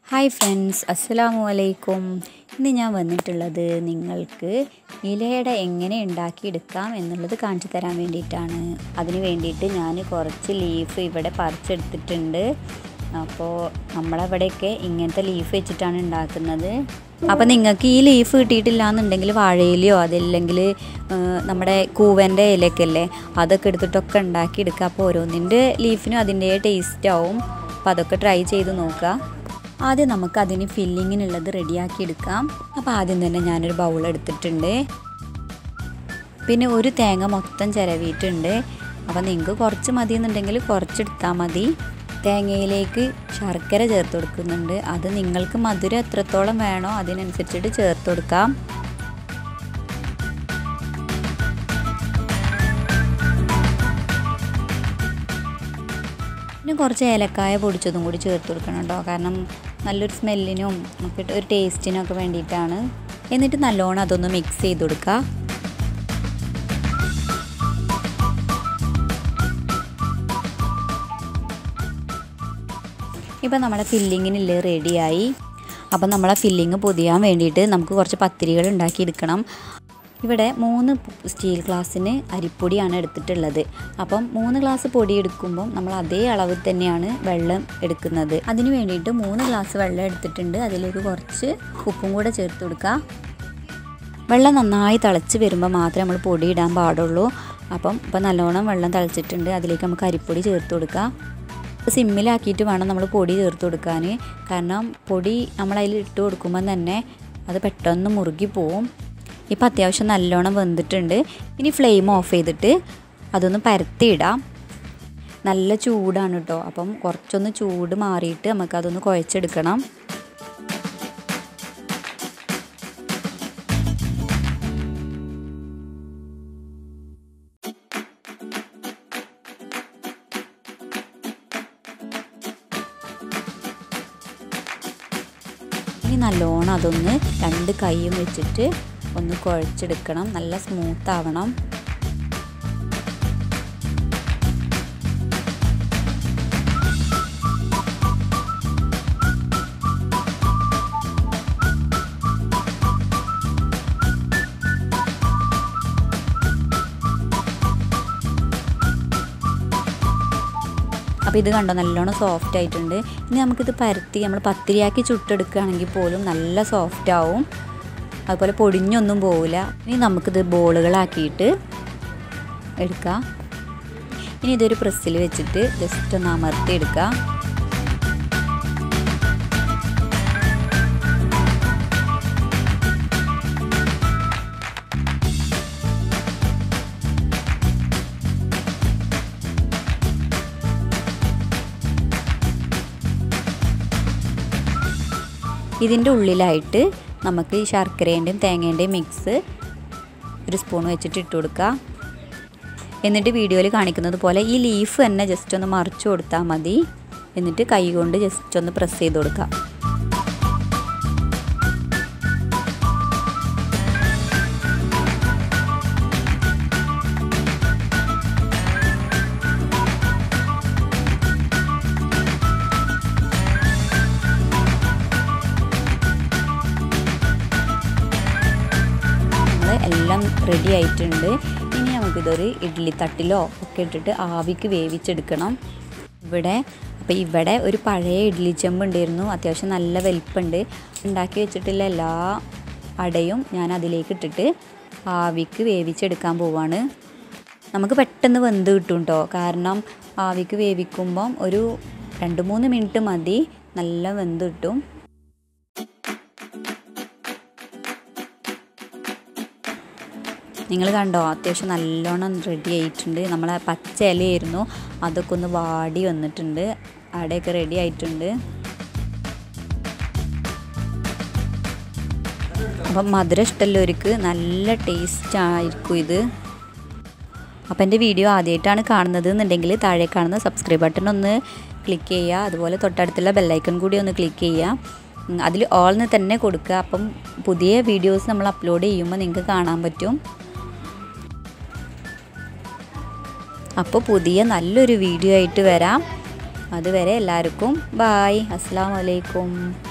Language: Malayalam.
ഹായ് ഫ്രണ്ട്സ് അസ്സലാമു അലൈക്കും ഇന്ന് ഞാൻ വന്നിട്ടുള്ളത് നിങ്ങൾക്ക് ഇലയട എങ്ങനെ ഉണ്ടാക്കിയെടുക്കാം എന്നുള്ളത് കാണിച്ചു തരാൻ വേണ്ടിയിട്ടാണ് അതിന് വേണ്ടിയിട്ട് ഞാൻ കുറച്ച് ലീഫ് ഇവിടെ പറിച്ചെടുത്തിട്ടുണ്ട് അപ്പോൾ നമ്മളവിടെയൊക്കെ ഇങ്ങനത്തെ ലീഫ് വെച്ചിട്ടാണ് ഉണ്ടാക്കുന്നത് അപ്പോൾ നിങ്ങൾക്ക് ഈ ലീഫ് കിട്ടിയിട്ടില്ല എന്നുണ്ടെങ്കിൽ വാഴയിലയോ അതല്ലെങ്കിൽ നമ്മുടെ കൂവൻ്റെ ഇലയൊക്കെ അല്ലേ അതൊക്കെ എടുത്തിട്ടൊക്കെ ഉണ്ടാക്കിയെടുക്കുക അപ്പോൾ ഓരോന്നിൻ്റെ ലീഫിനും അതിൻ്റെ ടേസ്റ്റ് ആവും അപ്പോൾ അതൊക്കെ ട്രൈ ചെയ്ത് നോക്കുക ആദ്യം നമുക്ക് അതിന് ഫില്ലിങ്ങിനുള്ളത് റെഡിയാക്കി എടുക്കാം അപ്പോൾ ആദ്യം തന്നെ ഞാനൊരു ബൗൾ എടുത്തിട്ടുണ്ട് പിന്നെ ഒരു തേങ്ങ മൊത്തം ചിരവിയിട്ടുണ്ട് അപ്പോൾ നിങ്ങൾക്ക് കുറച്ച് മതി എന്നുണ്ടെങ്കിൽ കുറച്ചെടുത്താൽ മതി തേങ്ങയിലേക്ക് ശർക്കര ചേർത്ത് കൊടുക്കുന്നുണ്ട് അത് നിങ്ങൾക്ക് മധുരം എത്രത്തോളം വേണോ അതിനനുസരിച്ചിട്ട് ചേർത്ത് കൊടുക്കാം പിന്നെ കുറച്ച് ഏലക്കായ പൊടിച്ചതും കൂടി ചേർത്ത് കൊടുക്കണം കേട്ടോ കാരണം നല്ലൊരു സ്മെല്ലിനും ഒക്കെ ഒരു ടേസ്റ്റിനും ഒക്കെ വേണ്ടിയിട്ടാണ് എന്നിട്ട് നല്ലോണം അതൊന്ന് മിക്സ് ചെയ്ത് കൊടുക്കുക ഇപ്പം നമ്മുടെ ഫില്ലിങ്ങിനില്ല റെഡിയായി അപ്പം നമ്മളെ ഫില്ലിങ് പൊതിയാൻ വേണ്ടിയിട്ട് നമുക്ക് കുറച്ച് പത്തിരികൾ ഉണ്ടാക്കിയെടുക്കണം ഇവിടെ മൂന്ന് സ്റ്റീൽ ഗ്ലാസ്സിന് അരിപ്പൊടിയാണ് എടുത്തിട്ടുള്ളത് അപ്പം മൂന്ന് ഗ്ലാസ് പൊടി എടുക്കുമ്പം നമ്മൾ അതേ അളവിൽ തന്നെയാണ് വെള്ളം എടുക്കുന്നത് അതിന് വേണ്ടിയിട്ട് മൂന്ന് ഗ്ലാസ് വെള്ളം എടുത്തിട്ടുണ്ട് അതിലേക്ക് കുറച്ച് ഉപ്പും കൂടെ ചേർത്ത് കൊടുക്കുക വെള്ളം നന്നായി തിളച്ച് വരുമ്പോൾ മാത്രമേ നമ്മൾ പൊടി ഇടാൻ പാടുള്ളൂ അപ്പം ഇപ്പം നല്ലോണം വെള്ളം തിളച്ചിട്ടുണ്ട് അതിലേക്ക് നമുക്ക് അരിപ്പൊടി ചേർത്ത് കൊടുക്കാം സിമ്മിലാക്കിയിട്ട് വേണം നമ്മൾ പൊടി ചേർത്ത് കൊടുക്കാൻ കാരണം പൊടി നമ്മളതിൽ ഇട്ട് കൊടുക്കുമ്പം തന്നെ അത് പെട്ടെന്ന് മുറുകി പോവും ഇപ്പം അത്യാവശ്യം നല്ലോണം വെന്തിട്ടുണ്ട് ഇനി ഫ്ലെയിം ഓഫ് ചെയ്തിട്ട് അതൊന്ന് പരത്തിയിടാം നല്ല ചൂടാണ് കേട്ടോ അപ്പം കുറച്ചൊന്ന് ചൂട് മാറിയിട്ട് നമുക്കതൊന്ന് കുഴച്ചെടുക്കണം ഇനി നല്ലോണം അതൊന്ന് രണ്ട് കൈയും വെച്ചിട്ട് ഒന്ന് കുഴച്ചെടുക്കണം നല്ല സ്മൂത്ത് ആവണം അപ്പോൾ ഇത് കണ്ടോ നല്ലോണം സോഫ്റ്റ് ആയിട്ടുണ്ട് ഇനി നമുക്കിത് പരത്തി നമ്മൾ പത്തിരിയാക്കി ചുട്ടെടുക്കുകയാണെങ്കിൽ പോലും നല്ല സോഫ്റ്റ് ആവും അതുപോലെ പൊടിഞ്ഞൊന്നും പോവില്ല ഇനി നമുക്കിത് ബോളുകളാക്കിയിട്ട് എടുക്കാം ഇനി ഇതൊരു പ്രസ്സിൽ വെച്ചിട്ട് ജസ്റ്റ് ഒന്ന് അമർത്തി എടുക്കാം ഇതിൻ്റെ ഉള്ളിലായിട്ട് നമുക്ക് ഈ ശർക്കരേൻ്റെയും തേങ്ങേൻ്റെയും മിക്സ് ഒരു സ്പൂൺ വെച്ചിട്ട് ഇട്ട് കൊടുക്കുക എന്നിട്ട് വീഡിയോയിൽ കാണിക്കുന്നത് പോലെ ഈ ലീഫ് തന്നെ ജസ്റ്റ് ഒന്ന് മറിച്ച് കൊടുത്താൽ മതി എന്നിട്ട് കൈ കൊണ്ട് ജസ്റ്റ് ഒന്ന് പ്രസ് ചെയ്ത് കൊടുക്കുക എല്ലാം റെഡി ആയിട്ടുണ്ട് ഇനി നമുക്കിതൊരു ഇഡ്ഡലി തട്ടിലോ ഒക്കെ ഇട്ടിട്ട് ആവിക്ക് വേവിച്ചെടുക്കണം ഇവിടെ അപ്പോൾ ഇവിടെ ഒരു പഴയ ഇഡ്ഡലി ചെമ്പ് ഉണ്ടായിരുന്നു അത്യാവശ്യം നല്ല വലിപ്പമുണ്ട് ഉണ്ടാക്കി വെച്ചിട്ടുള്ള എല്ലാ അടയും ഞാൻ അതിലേക്ക് ഇട്ടിട്ട് ആവിക്ക് വേവിച്ചെടുക്കാൻ പോവാണ് നമുക്ക് പെട്ടെന്ന് വെന്ത് കിട്ടും കേട്ടോ കാരണം ആവിക്ക് വേവിക്കുമ്പം ഒരു രണ്ട് മൂന്ന് മിനിറ്റ് മതി നല്ല വെന്ത് കിട്ടും നിങ്ങൾ കണ്ടോ അത്യാവശ്യം നല്ലോണം റെഡി ആയിട്ടുണ്ട് നമ്മളെ പച്ച ഇലയായിരുന്നു അതൊക്കെ ഒന്ന് വാടി വന്നിട്ടുണ്ട് അവിടെയൊക്കെ റെഡി ആയിട്ടുണ്ട് അപ്പം മധുരം ഇഷ്ടമുള്ളവർക്ക് നല്ല ടേസ്റ്റ് ആയിരിക്കും ഇത് അപ്പം എൻ്റെ വീഡിയോ ആദ്യമായിട്ടാണ് കാണുന്നത് എന്നുണ്ടെങ്കിൽ താഴെ കാണുന്ന സബ്സ്ക്രൈബ് ബട്ടൺ ഒന്ന് ക്ലിക്ക് ചെയ്യുക അതുപോലെ തൊട്ടടുത്തുള്ള ബെല്ലൈക്കൺ കൂടി ഒന്ന് ക്ലിക്ക് ചെയ്യുക അതിൽ ഓൾന്ന് തന്നെ കൊടുക്കുക അപ്പം പുതിയ വീഡിയോസ് നമ്മൾ അപ്ലോഡ് ചെയ്യുമ്പോൾ നിങ്ങൾക്ക് കാണാൻ പറ്റും അപ്പോൾ പുതിയ നല്ലൊരു വീഡിയോ ആയിട്ട് വരാം അതുവരെ എല്ലാവർക്കും ബായ് അസ്സാം വലൈക്കും